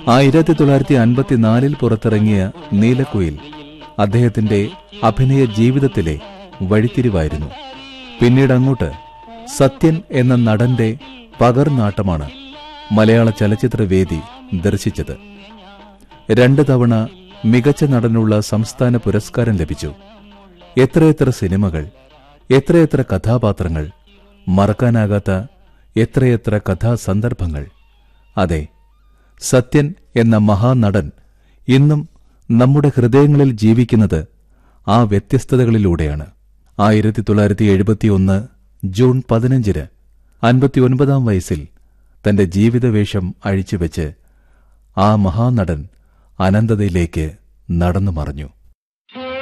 ആയിരത്തി തൊള്ളായിരത്തി അൻപത്തിനാലിൽ പുറത്തിറങ്ങിയ നീലക്കുയിൽ അദ്ദേഹത്തിന്റെ അഭിനയ ജീവിതത്തിലെ വഴിത്തിരിവായിരുന്നു പിന്നീട് അങ്ങോട്ട് സത്യൻ എന്ന നടന്റെ പകർനാട്ടമാണ് മലയാള ചലച്ചിത്ര വേദി ദർശിച്ചത് രണ്ട് തവണ മികച്ച നടനുള്ള സംസ്ഥാന പുരസ്കാരം ലഭിച്ചു എത്രയെത്ര സിനിമകൾ എത്രയെത്ര കഥാപാത്രങ്ങൾ മറക്കാനാകാത്ത എത്രയെത്ര കഥാസന്ദർഭങ്ങൾ അതെ സത്യൻ എന്ന മഹാനടൻ ഇന്നും നമ്മുടെ ഹൃദയങ്ങളിൽ ജീവിക്കുന്നത് ആ വ്യത്യസ്തതകളിലൂടെയാണ് ആയിരത്തി തൊള്ളായിരത്തി എഴുപത്തിയൊന്ന് ജൂൺ പതിനഞ്ചിന് അൻപത്തിയൊൻപതാം വയസ്സിൽ തന്റെ ജീവിതവേഷം അഴിച്ചുവെച്ച് ആ മഹാനടൻ അനന്തതയിലേക്ക് നടന്നു മറഞ്ഞു